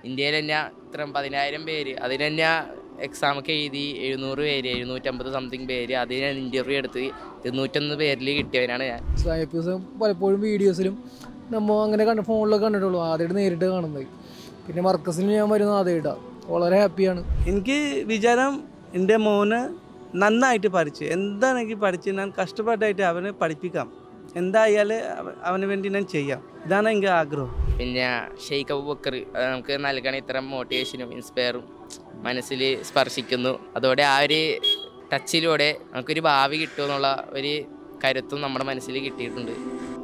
ഇന്ത്യയിൽ തന്നെ ഇത്ര പതിനായിരം പേര് അതിന് തന്നെ എക്സാമൊക്കെ എഴുതി എഴുന്നൂറ് പേര് എഴുന്നൂറ്റമ്പത് സംതിങ് പേര് അതിന് ഇൻ്റർവ്യൂ എടുത്ത് ഇരുന്നൂറ്റൊന്ന് പേരിൽ കിട്ടിയവനാണ് ഞാൻ സായിപ്പൂസ് പലപ്പോഴും വീഡിയോസിലും നമ്മൾ അങ്ങനെ കണ്ട ഫോണിലൊക്കെ കണ്ടിട്ടുള്ളൂ ആദ്യമായിട്ട് നേരിട്ട് കാണുന്നത് പിന്നെ മർക്കസിൽ ഞാൻ വരുന്നത് ആദ്യമായിട്ടാണ് വളരെ ഹാപ്പിയാണ് എനിക്ക് വിചാരം എൻ്റെ മോന് നന്നായിട്ട് പഠിച്ച് എന്താണെങ്കിൽ പഠിച്ച് ഞാൻ കഷ്ടപ്പെട്ടായിട്ട് അവനെ പഠിപ്പിക്കാം എന്തായാലും അവ- അവന് വേണ്ടി ഞാൻ ചെയ്യാം ഇതാണ് എൻ്റെ ആഗ്രഹം പിന്നെ ഷെയ്ഖ് അബൂബക്കർ അത് നമുക്ക് നൽകണ ഇത്തരം മോട്ടിവേഷനും ഇൻസ്പയറും മനസ്സിൽ സ്പർശിക്കുന്നു അതോടെ ആ ഒരു ടച്ചിലൂടെ നമുക്കൊരു ഭാവി കിട്ടുമെന്നുള്ള ഒരു കരുത്തും നമ്മുടെ മനസ്സിൽ കിട്ടിയിട്ടുണ്ട്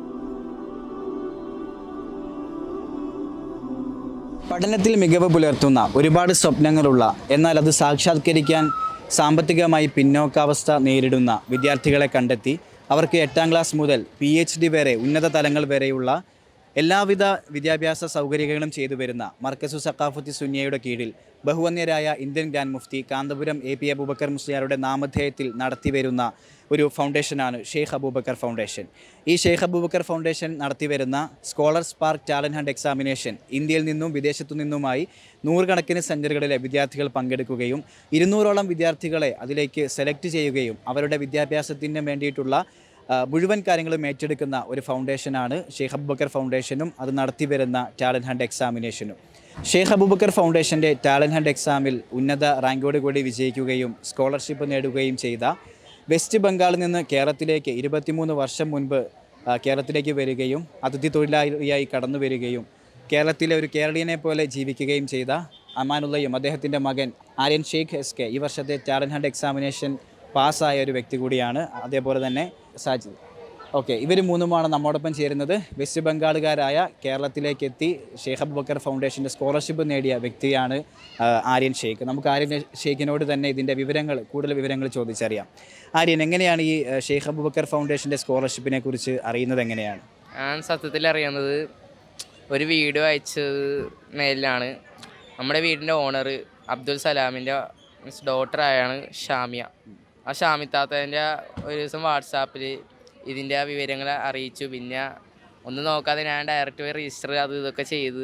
പഠനത്തിൽ മികവ് പുലർത്തുന്ന ഒരുപാട് സ്വപ്നങ്ങളുള്ള എന്നാൽ അത് സാക്ഷാത്കരിക്കാൻ സാമ്പത്തികമായി പിന്നോക്കാവസ്ഥ നേരിടുന്ന വിദ്യാർത്ഥികളെ കണ്ടെത്തി അവർക്ക് എട്ടാം ക്ലാസ് മുതൽ പി എച്ച് ഡി വരെ ഉന്നത തലങ്ങൾ വരെയുള്ള എല്ലാവിധ വിദ്യാഭ്യാസ സൗകര്യങ്ങളും ചെയ്തു വരുന്ന മർക്കസു സക്കാഫത്തി സുന്നിയയുടെ കീഴിൽ ബഹുവന്യരായ Indian grand Mufti Kanthapuram A P Aboobacker മുസ്ലിയാരുടെ നാമധേയത്തിൽ നടത്തിവരുന്ന ഒരു ഫൗണ്ടേഷനാണ് ഷെയ്ഖ് അബൂബക്കർ ഫൗണ്ടേഷൻ ഈ ഷെയ്ഖ് അബൂബക്കർ ഫൗണ്ടേഷൻ നടത്തിവരുന്ന scholar spark talent hunt examination ഇന്ത്യയിൽ നിന്നും വിദേശത്തു നിന്നുമായി നൂറുകണക്കിന് സെൻറ്ററുകളിലെ വിദ്യാർത്ഥികൾ പങ്കെടുക്കുകയും ഇരുന്നൂറോളം വിദ്യാർത്ഥികളെ അതിലേക്ക് സെലക്ട് ചെയ്യുകയും അവരുടെ വിദ്യാഭ്യാസത്തിന് വേണ്ടിയിട്ടുള്ള ആ, മുഴുവൻ കാര്യങ്ങളും ഏറ്റെടുക്കുന്ന ഒരു ഫൗണ്ടേഷനാണ് ഷെയ്ഖ് അബൂബക്കർ ഫൗണ്ടേഷനും അത് നടത്തിവരുന്ന ടാലൻറ്റ് ഹണ്ട് എക്സാമിനേഷനും ഷെയ്ഖ് അബൂബക്കർ ഫൗണ്ടേഷൻ്റെ ടാലൻറ്റ് ഹണ്ട് എക്സാമിൽ ഉന്നത റാങ്കോടുകൂടി വിജയിക്കുകയും സ്കോളർഷിപ്പ് നേടുകയും ചെയ്ത വെസ്റ്റ് ബംഗാളിൽ നിന്ന് കേരളത്തിലേക്ക് ഇരുപത്തിമൂന്ന് വർഷം മുൻപ് ആ, കേരളത്തിലേക്ക് വരികയും അതിഥി തൊഴിലാളിയായി കടന്നു വരികയും കേരളത്തിലെ ഒരു കേരളീയനെ പോലെ ജീവിക്കുകയും ചെയ്ത അമാനുള്ളയും അദ്ദേഹത്തിൻ്റെ മകൻ ആര്യൻ ഷെയ്ഖ് എസ് കെ ഈ വർഷത്തെ ടാലൻറ്റ് ഹണ്ട് എക്സാമിനേഷൻ പാസ്സായ ഒരു വ്യക്തി കൂടിയാണ് അതേപോലെ തന്നെ സാജിദ് ഓക്കെ ഇവർ മൂന്നുമാണ് നമ്മോടൊപ്പം ചേരുന്നത് വെസ്റ്റ് ബംഗാളുകാരായ കേരളത്തിലേക്ക് എത്തി ഷെയ്ഖ് അബൂബക്കർ ഫൗണ്ടേഷൻ്റെ സ്കോളർഷിപ്പ് നേടിയ വ്യക്തിയാണ് ആ, ആര്യൻ ഷെയ്ഖ് നമുക്ക് ആര്യൻ ഷെയ്ഖിനോട് തന്നെ ഇതിൻ്റെ വിവരങ്ങൾ കൂടുതൽ വിവരങ്ങൾ ചോദിച്ചറിയാം ആര്യൻ എങ്ങനെയാണ് ഈ ആ, ഷെയ്ഖ് അബൂബക്കർ ഫൗണ്ടേഷൻ്റെ സ്കോളർഷിപ്പിനെ കുറിച്ച് അറിയുന്നത് എങ്ങനെയാണ് ഞാൻ സത്യത്തിൽ അറിയുന്നത് ഒരു വീഡിയോ അയച്ചത് മേലിലാണ് നമ്മുടെ വീടിൻ്റെ ഓണർ അബ്ദുൽ സലാമിൻ്റെ മീൻസ് ഡോട്ടറായാണ് ഷാമിയ ആ ഷാമിത്താത്തൻ്റെ ഒരു ദിവസം വാട്സാപ്പിൽ ഇതിൻ്റെ ആ വിവരങ്ങൾ അറിയിച്ചു പിന്നെ ഒന്നും നോക്കാതെ ഞാൻ ഡയറക്റ്റ് പോയി രജിസ്റ്റർ അത് ഇതൊക്കെ ചെയ്ത്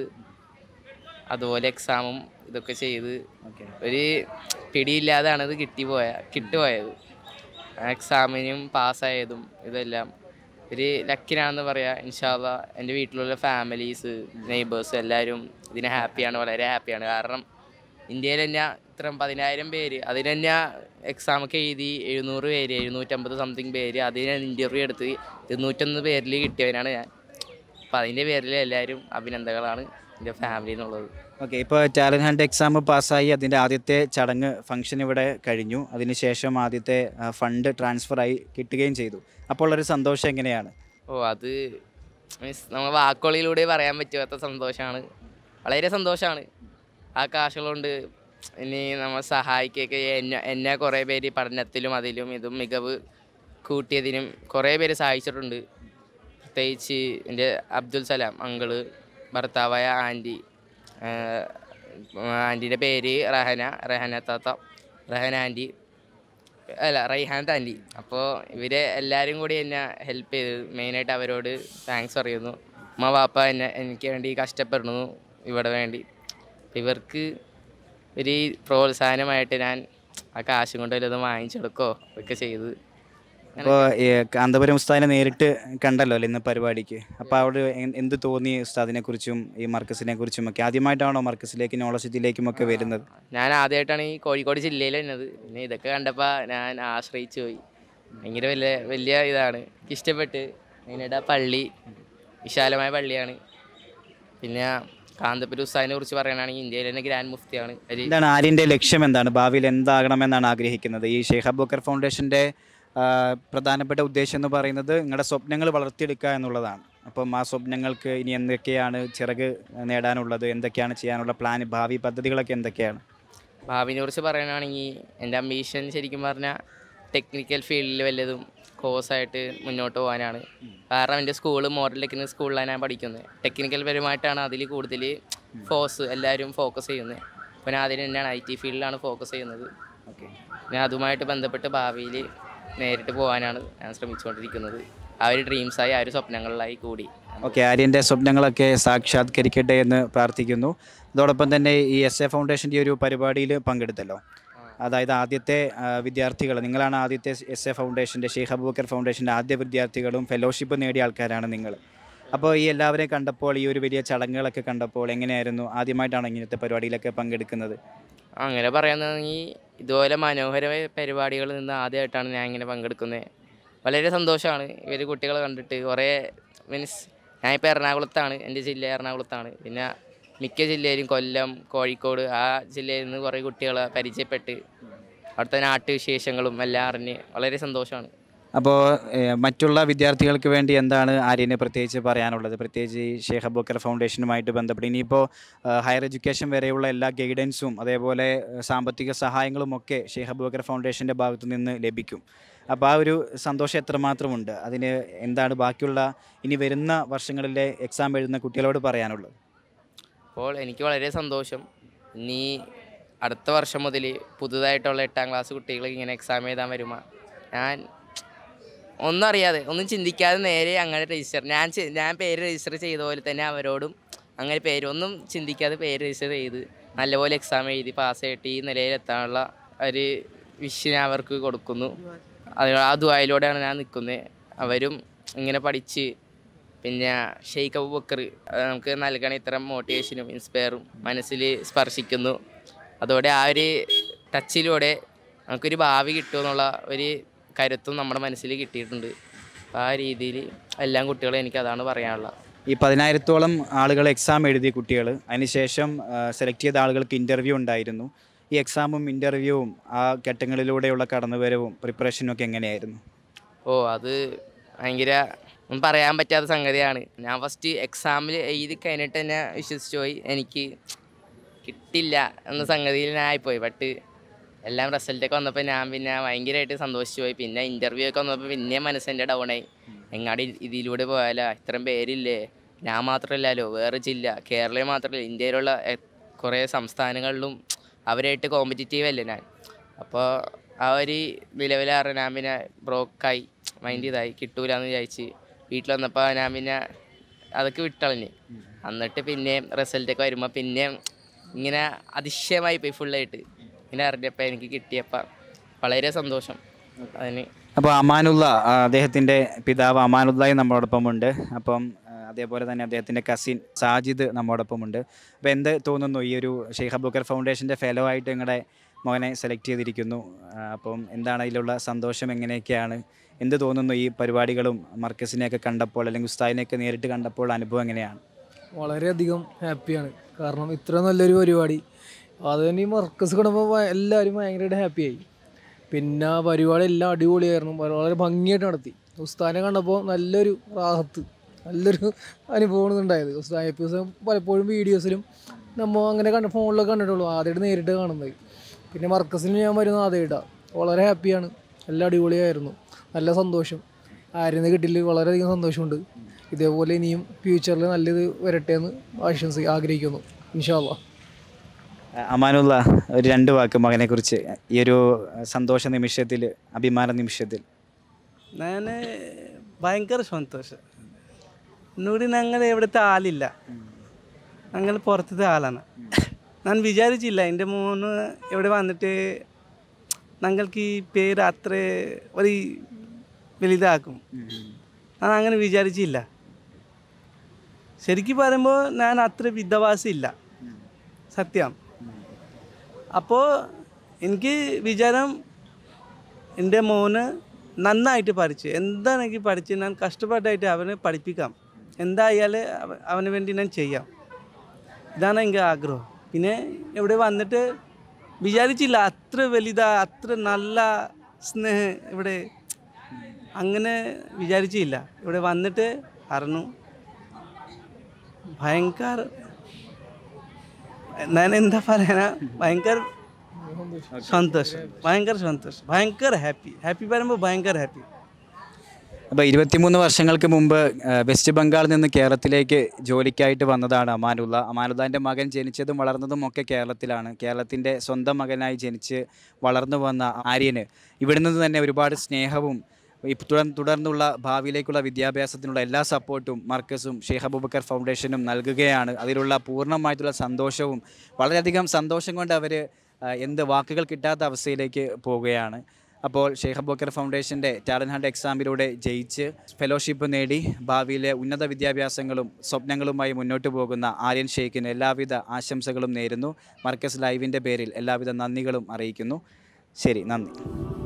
അതുപോലെ എക്സാമും ഇതൊക്കെ ചെയ്ത് ഓക്കെ ഒരു പിടിയില്ലാതാണ് ഇത് കിട്ടിപ്പോയ കിട്ടുപോയത് എക്സാമിനും പാസ്സായതും ഇതെല്ലാം ഒരു ലക്കിനാണെന്ന് പറയാം ഇൻഷാല്ല എൻ്റെ വീട്ടിലുള്ള ഫാമിലീസ് നെയ്ബേഴ്സ് എല്ലാവരും ഇതിന് ഹാപ്പിയാണ് വളരെ ഹാപ്പിയാണ് കാരണം ഇന്ത്യയിൽ തന്നെ ഇത്ര പതിനായിരം പേര് അതിന് തന്നെ എക്സാമൊക്കെ എഴുതി എഴുന്നൂറ് പേര് എഴുന്നൂറ്റമ്പത് സംതിങ് പേര് അതിന് ഇൻ്റർവ്യൂ എടുത്ത് ഇരുന്നൂറ്റൊന്ന് പേരിൽ കിട്ടിയവനാണ് ഞാൻ അപ്പോൾ അതിൻ്റെ പേരിൽ എല്ലാവരും അഭിനന്ദനങ്ങളാണ് എൻ്റെ ഫാമിലി എന്നുള്ളത് ഓക്കെ ഇപ്പോൾ ടാലൻറ്റ് ഹണ്ട് എക്സാം പാസ്സായി അതിൻ്റെ ആദ്യത്തെ ചടങ്ങ് ഫംഗ്ഷൻ ഇവിടെ കഴിഞ്ഞു അതിനുശേഷം ആദ്യത്തെ ആ, ഫണ്ട് ട്രാൻസ്ഫർ ആയി കിട്ടുകയും ചെയ്തു അപ്പോൾ ഒരു സന്തോഷം എങ്ങനെയാണ് ഓ അത് മീൻസ് നമ്മൾ വാക്കുകളിലൂടെ പറയാൻ പറ്റാത്ത സന്തോഷമാണ് വളരെ സന്തോഷമാണ് ആ കാശുകൾ കൊണ്ട് ഇനി നമ്മൾ സഹായിക്കുകയൊക്കെ എന്നെ എന്നെ കുറേ പേര് പഠനത്തിലും അതിലും ഇതും മികവ് കൂട്ടിയതിനും കുറേ പേര് സഹായിച്ചിട്ടുണ്ട് പ്രത്യേകിച്ച് എൻ്റെ അബ്ദുൽ സലാം അങ്കിള് ഭർത്താവായ ആൻറ്റി ആൻറ്റീൻ്റെ പേര് റഹന റഹന താത്ത റഹന ആൻറ്റി അല്ല റൈഹാൻ ആൻറ്റി അപ്പോൾ ഇവരെ എല്ലാവരും കൂടി എന്നെ ഹെൽപ്പ് ചെയ്ത് മെയിനായിട്ട് അവരോട് താങ്ക്സ് പറയുന്നു ഉമ്മ വാപ്പ എന്നെ എനിക്ക് വേണ്ടി കഷ്ടപ്പെടുന്നു ഇവിടെ വേണ്ടി അപ്പോൾ ഇവർക്ക് ഒരു പ്രോത്സാഹനമായിട്ട് ഞാൻ ആ കാശും കൊണ്ട് വല്ലതും വാങ്ങിച്ചെടുക്കോ ഒക്കെ ചെയ്ത് അപ്പോൾ കാന്തപുരം ഉസ്താദിനെ നേരിട്ട് കണ്ടല്ലോ അല്ലേ ഇന്ന് പരിപാടിക്ക് അപ്പോൾ അവിടെ എ- എന്ത് തോന്നി ഉസ്താദിനെ കുറിച്ചും ഈ മർക്കസിനെ കുറിച്ചും ഒക്കെ ആദ്യമായിട്ടാണോ മർക്കസിലേക്ക് നോളജ് സിറ്റിയിലേക്കും ഒക്കെ വരുന്നത് ഞാൻ ആദ്യമായിട്ടാണ് ഈ കോഴിക്കോട് ജില്ലയിൽ വരുന്നത് പിന്നെ ഇതൊക്കെ കണ്ടപ്പോൾ ഞാൻ ആശ്രയിച്ചു പോയി ഭയങ്കര വലിയ വലിയ ഇതാണ് എനിക്ക് ഇഷ്ടപ്പെട്ട് മെയിനായിട്ട് ആ പള്ളി വിശാലമായ പള്ളിയാണ് പിന്നെ കാന്തപ്പുര ഉസ്താദിനെ കുറിച്ച് പറയുകയാണെങ്കിൽ ഇന്ത്യയിലെ തന്നെ ഗ്രാൻഡ് മുഫ്തിയാണ് ഒരു എന്താണ് ആര്യൻ്റെ ലക്ഷ്യം എന്താണ് ഭാവിയിൽ എന്താകണമെന്നാണ് ആഗ്രഹിക്കുന്നത് ഈ ഷെയ്ഖ് അബൂക്കർ ഫൗണ്ടേഷൻ്റെ ആ, പ്രധാനപ്പെട്ട ഉദ്ദേശം എന്ന് പറയുന്നത് നിങ്ങളുടെ സ്വപ്നങ്ങൾ വളർത്തിയെടുക്കുക എന്നുള്ളതാണ് അപ്പം ആ സ്വപ്നങ്ങൾക്ക് ഇനി എന്തൊക്കെയാണ് ചിറക് നേടാനുള്ളത് എന്തൊക്കെയാണ് ചെയ്യാനുള്ള പ്ലാൻ ഭാവി പദ്ധതികളൊക്കെ എന്തൊക്കെയാണ് ഭാവിനെ കുറിച്ച് പറയുകയാണെങ്കിൽ എൻ്റെ അംബീഷൻ ശരിക്കും പറഞ്ഞാൽ ടെക്നിക്കൽ ഫീൽഡിൽ വല്ലതും കോഴ്സായിട്ട് മുന്നോട്ട് പോകാനാണ് കാരണം എൻ്റെ സ്കൂൾ മോഡൽ ടെക്നിക്കൽ സ്കൂളിലാണ് ഞാൻ പഠിക്കുന്നത് ടെക്നിക്കൽ പരമായിട്ടാണ് അതിൽ കൂടുതൽ ഫോഴ്സ് എല്ലാവരും ഫോക്കസ് ചെയ്യുന്നത് അപ്പോൾ ഞാൻ അതിന് തന്നെയാണ് ഐ ടി ഫീൽഡിലാണ് ഫോക്കസ് ചെയ്യുന്നത് ഓക്കെ ഞാൻ അതുമായിട്ട് ബന്ധപ്പെട്ട് ഭാവിയിൽ നേരിട്ട് പോകാനാണ് ഞാൻ ശ്രമിച്ചുകൊണ്ടിരിക്കുന്നത് ആ ഒരു ഡ്രീംസായി ആ ഒരു സ്വപ്നങ്ങളിലായി കൂടി ഓക്കെ ആര്യൻ്റെ സ്വപ്നങ്ങളൊക്കെ സാക്ഷാത്കരിക്കട്ടെ എന്ന് പ്രാർത്ഥിക്കുന്നു അതോടൊപ്പം തന്നെ ഈ എസ് എ ഫൗണ്ടേഷൻ്റെ ഒരു പരിപാടിയിൽ പങ്കെടുത്തല്ലോ അതായത് ആദ്യത്തെ വിദ്യാർത്ഥികൾ നിങ്ങളാണ് ആദ്യത്തെ എസ് എ ഫൗണ്ടേഷൻ്റെ ഷെയ്ഖ് അബൂബക്കർ ഫൗണ്ടേഷൻ്റെ ആദ്യ വിദ്യാർത്ഥികളും ഫെലോഷിപ്പ് നേടിയ ആൾക്കാരാണ് നിങ്ങൾ അപ്പോൾ ഈ എല്ലാവരെയും കണ്ടപ്പോൾ ഈ ഒരു വലിയ ചടങ്ങുകളൊക്കെ കണ്ടപ്പോൾ എങ്ങനെയായിരുന്നു ആദ്യമായിട്ടാണ് ഇങ്ങനത്തെ പരിപാടിയിലൊക്കെ പങ്കെടുക്കുന്നത് അങ്ങനെ പറയാന്നുണ്ടെങ്കിൽ ഇതുപോലെ മനോഹരമായ പരിപാടികളിൽ നിന്ന് ആദ്യമായിട്ടാണ് ഞാൻ ഇങ്ങനെ പങ്കെടുക്കുന്നത് വളരെ സന്തോഷമാണ് ഇവർ കുട്ടികളെ കണ്ടിട്ട് കുറേ മീൻസ് ഞാനിപ്പോൾ എറണാകുളത്താണ് എൻ്റെ ജില്ല എറണാകുളത്താണ് പിന്നെ മിക്ക ജില്ലയിലും കൊല്ലം കോഴിക്കോട് ആ ജില്ലയിൽ നിന്ന് കുറേ കുട്ടികളെ പരിചയപ്പെട്ട് അവിടുത്തെ നാട്ടുവിശേഷങ്ങളും എല്ലാം അറിഞ്ഞ് വളരെ സന്തോഷമാണ് അപ്പോൾ ഏഹ്, മറ്റുള്ള വിദ്യാർത്ഥികൾക്ക് വേണ്ടി എന്താണ് ആര്യന് പ്രത്യേകിച്ച് പറയാനുള്ളത് പ്രത്യേകിച്ച് ഈ ഷേഖ് അബൂക്കർ ഫൗണ്ടേഷനുമായിട്ട് ബന്ധപ്പെട്ട് ഇനിയിപ്പോൾ ഹയർ എഡ്യൂക്കേഷൻ വരെയുള്ള എല്ലാ ഗൈഡൻസും അതേപോലെ ഏഹ്, സാമ്പത്തിക സഹായങ്ങളും ഒക്കെ ഷേഖ് അബൂക്കർ ഫൗണ്ടേഷൻ്റെ ഭാഗത്തു നിന്ന് ലഭിക്കും അപ്പോൾ ആ ഒരു സന്തോഷം എത്രമാത്രമുണ്ട് അതിന് എന്താണ് ബാക്കിയുള്ള ഇനി വരുന്ന വർഷങ്ങളിലെ എക്സാം എഴുതുന്ന കുട്ടികളോട് പറയാനുള്ളത് അപ്പോൾ എനിക്ക് വളരെ സന്തോഷം ഇനി അടുത്ത വർഷം മുതൽ പുതുതായിട്ടുള്ള എട്ടാം ക്ലാസ് കുട്ടികൾ ഇങ്ങനെ എക്സാം എഴുതാൻ വരുമ്പോൾ ഞാൻ ഒന്നും അറിയാതെ ഒന്നും ചിന്തിക്കാതെ നേരെ അങ്ങനെ രജിസ്റ്റർ ഞാൻ ചെ- ഞാൻ പേര് രജിസ്റ്റർ ചെയ്ത പോലെ തന്നെ അവരോടും അങ്ങനെ പേര് ഒന്നും ചിന്തിക്കാതെ പേര് രജിസ്റ്റർ ചെയ്ത് നല്ലപോലെ എക്സാം എഴുതി പാസ്സായിട്ട് ഈ നിലയിലെത്താനുള്ള ഒരു വിഷ് ഞാൻ അവർക്ക് കൊടുക്കുന്നു അത് ആ ദുബായിലൂടെയാണ് ഞാൻ നിൽക്കുന്നത് അവരും ഇങ്ങനെ പഠിച്ച് പിന്നെ ഷെയ്ഖ് അബൂബക്കർ അത് നമുക്ക് നൽകണ ഇത്തരം മോട്ടിവേഷനും ഇൻസ്പയറും മനസ്സിൽ സ്പർശിക്കുന്നു അതോടെ ആ ഒരു ടച്ചിലൂടെ നമുക്കൊരു ഭാവി കിട്ടുമെന്നുള്ള ഒരു കരുത്തും നമ്മുടെ മനസ്സിൽ കിട്ടിയിട്ടുണ്ട് അപ്പോൾ ആ രീതിയിൽ എല്ലാ കുട്ടികളും എനിക്ക് അതാണ് പറയാനുള്ളത് ഈ പതിനായിരത്തോളം ആളുകൾ എക്സാം എഴുതിയ കുട്ടികൾ അതിനുശേഷം സെലക്ട് ചെയ്ത ആളുകൾക്ക് ഇൻ്റർവ്യൂ ഉണ്ടായിരുന്നു ഈ എക്സാമും ഇൻ്റർവ്യൂവും ആ ഘട്ടങ്ങളിലൂടെയുള്ള കടന്നുവരവും പ്രിപ്പറേഷനും ഒക്കെ എങ്ങനെയായിരുന്നു ഓ അത് ഭയങ്കര ഒന്നും പറയാൻ പറ്റാത്ത സംഗതിയാണ് ഞാൻ ഫസ്റ്റ് എക്സാമിൽ എഴുതി കഴിഞ്ഞിട്ട് തന്നെ വിശ്വസിച്ച് പോയി എനിക്ക് കിട്ടില്ല എന്ന സംഗതിയിൽ ഞാൻ ആയിപ്പോയി ബട്ട് എല്ലാം റിസൾട്ടൊക്കെ വന്നപ്പോൾ ഞാൻ പിന്നെ ഭയങ്കരമായിട്ട് സന്തോഷിച്ചു പോയി പിന്നെ ഇൻ്റർവ്യൂ ഒക്കെ വന്നപ്പോൾ പിന്നെ മനസ്സെൻ്റെ ഡൗണായി എങ്ങാടി ഇതിലൂടെ പോയാലോ ഇത്രയും പേരില്ലേ ഞാൻ മാത്രമല്ലല്ലോ വേറെ ജില്ല കേരളം മാത്രമല്ല ഇന്ത്യയിലുള്ള എ- കുറേ സംസ്ഥാനങ്ങളിലും അവരായിട്ട് കോമ്പറ്റീറ്റീവ് അല്ലേ ഞാൻ അപ്പോൾ ആ ഒരു നിലവിലാറ് ഞാൻ പിന്നെ ബ്രോക്കായി മൈൻഡ് ചെയ്തായി കിട്ടൂല എന്ന് വിചാരിച്ച് വീട്ടിൽ വന്നപ്പോൾ ഞാൻ പിന്നെ അതൊക്കെ വിട്ടളഞ്ഞ് എന്നിട്ട് പിന്നെ റിസൾട്ടൊക്കെ വരുമ്പോൾ പിന്നെ ഇങ്ങനെ അതിശയമായി പോയി ഫുള്ളായിട്ട് ഇങ്ങനെ അറിഞ്ഞപ്പോൾ എനിക്ക് കിട്ടിയപ്പോൾ വളരെ സന്തോഷം അതിന് അപ്പോൾ അമാനുള്ള ആ, അദ്ദേഹത്തിൻ്റെ പിതാവ് അമാനുല്ലായി നമ്മോടൊപ്പമുണ്ട് അപ്പം ആ, അതേപോലെ തന്നെ അദ്ദേഹത്തിൻ്റെ കസിൻ സാജിദ് നമ്മോടൊപ്പമുണ്ട് അപ്പോൾ എന്ത് തോന്നുന്നു ഈ ഒരു ഷെയ്ഖ് അബൂക്കർ ഫൗണ്ടേഷൻ്റെ ഫെലോ ആയിട്ട് നിങ്ങളുടെ മകനെ സെലക്ട് ചെയ്തിരിക്കുന്നു ആ, അപ്പം എന്താണ് അതിലുള്ള സന്തോഷം എങ്ങനെയൊക്കെയാണ് എന്ത് തോന്നുന്നു ഈ പരിപാടികളും മർക്കസിനെയൊക്കെ കണ്ടപ്പോൾ അല്ലെങ്കിൽ ഉസ്താദിനെയൊക്കെ നേരിട്ട് കണ്ടപ്പോൾ അനുഭവം എങ്ങനെയാണ് വളരെയധികം ഹാപ്പിയാണ് കാരണം ഇത്ര നല്ലൊരു പരിപാടി അത് തന്നെ ഈ മർക്കസ് കാണുമ്പോൾ ഭ- എല്ലാവരും ഭയങ്കരമായിട്ട് ഹാപ്പിയായി പിന്നെ ആ പരിപാടി എല്ലാം അടിപൊളിയായിരുന്നു വ- വളരെ ഭംഗിയായിട്ട് നടത്തി ഉസ്താനെ കണ്ടപ്പോൾ നല്ലൊരു റാഹത്ത് നല്ലൊരു അനുഭവമാണ് ഉണ്ടായത് ഉസ്താൻ എപ്പിസോഡ് പലപ്പോഴും വീഡിയോസിലും നമ്മൾ അങ്ങനെ കണ്ട ഫോണിലൊക്കെ കണ്ടിട്ടുള്ളൂ ആദ്യമായിട്ട് നേരിട്ട് കാണുന്നത് പിന്നെ മർക്കസിന് ഞാൻ വരുന്നത് ആദ്യമായിട്ടാണ് വളരെ ഹാപ്പിയാണ് എല്ലാം അടിപൊളിയായിരുന്നു നല്ല സന്തോഷം ആര്യന്ന് കിട്ടിയിൽ വളരെയധികം സന്തോഷമുണ്ട് ഇതേപോലെ ഇനിയും ഫ്യൂച്ചറിൽ നല്ലത് വരട്ടെ എന്ന് ആശംസ ആഗ്രഹിക്കുന്നു ഇൻഷാല്ല ആ, അമാനുള്ള ഒരു രണ്ട് വാക്ക് മകനെക്കുറിച്ച് ഈ ഒരു സന്തോഷ നിമിഷത്തിൽ അഭിമാന നിമിഷത്തിൽ ഞാൻ ഭയങ്കര സന്തോഷം എന്നോട് ഞങ്ങൾ എവിടുത്തെ ആളില്ല ഞങ്ങൾ പുറത്തത്തെ ആളാണ് ഞാൻ വിചാരിച്ചില്ല എൻ്റെ മോന് ഇവിടെ വന്നിട്ട് ഞങ്ങൾക്ക് ഈ പേര് അത്ര ഒരു വലുതാക്കും ഞാൻ അങ്ങനെ വിചാരിച്ചില്ല ശരിക്കും പറയുമ്പോൾ ഞാൻ അത്ര വിദ്യാഭ്യാസം ഇല്ല സത്യം അപ്പോൾ എനിക്ക് വിചാരം എൻ്റെ മോന് നന്നായിട്ട് പഠിച്ച് എന്താണെങ്കിൽ പഠിച്ച് ഞാൻ കഷ്ടപ്പെട്ടായിട്ട് അവനെ പഠിപ്പിക്കാം എന്തായാലും അവ- അവന് വേണ്ടി ഞാൻ ചെയ്യാം ഇതാണ് എൻ്റെ ആഗ്രഹം പിന്നെ ഇവിടെ വന്നിട്ട് വിചാരിച്ചില്ല അത്ര വലുതാ അത്ര നല്ല സ്നേഹം ഇവിടെ അങ്ങനെ വിചാരിച്ചില്ല ഇവിടെ വന്നിട്ട് അറിഞ്ഞു ഭയങ്കര ഞാൻ എന്താ പറയാനാ ഭയങ്കര സന്തോഷം ഭയങ്കര സന്തോഷം ഭയങ്കര ഹാപ്പി ഹാപ്പി പറയുമ്പോൾ ഭയങ്കര ഹാപ്പി അപ്പോൾ ഇരുപത്തിമൂന്ന് വർഷങ്ങൾക്ക് മുമ്പ് ആ, വെസ്റ്റ് ബംഗാളിൽ നിന്ന് കേരളത്തിലേക്ക് ജോലിക്കായിട്ട് വന്നതാണ് അമാനുള്ള അമാനുല്ലാൻ്റെ മകൻ ജനിച്ചതും വളർന്നതും ഒക്കെ കേരളത്തിലാണ് കേരളത്തിൻ്റെ സ്വന്തം മകനായി ജനിച്ച് വളർന്നു വന്ന ആര്യന് ഇവിടെ നിന്ന് തന്നെ ഒരുപാട് സ്നേഹവും ഇപ്പ- തുടർ തുടർന്നുള്ള ഭാവിയിലേക്കുള്ള വിദ്യാഭ്യാസത്തിനുള്ള എല്ലാ സപ്പോർട്ടും മർക്കസും ഷെയ്ഖ് അബൂബക്കർ ഫൗണ്ടേഷനും നൽകുകയാണ് അതിലുള്ള പൂർണ്ണമായിട്ടുള്ള സന്തോഷവും വളരെയധികം സന്തോഷം കൊണ്ട് അവർ എന്ത് വാക്കുകൾ കിട്ടാത്ത അവസ്ഥയിലേക്ക് പോവുകയാണ് അപ്പോൾ ഷെയ്ഖ് അബൂബക്കർ ഫൗണ്ടേഷൻ്റെ ടാലൻറ്റ് ഹണ്ട് എക്സാമിലൂടെ ജയിച്ച് ഫെലോഷിപ്പ് നേടി ഭാവിയിലെ ഉന്നത വിദ്യാഭ്യാസങ്ങളും സ്വപ്നങ്ങളുമായി മുന്നോട്ട് പോകുന്ന ആര്യൻ ഷെയ്ഖിന് എല്ലാവിധ ആശംസകളും നേരുന്നു മർക്കസ് ലൈവിൻ്റെ പേരിൽ എല്ലാവിധ നന്ദികളും അറിയിക്കുന്നു ശരി നന്ദി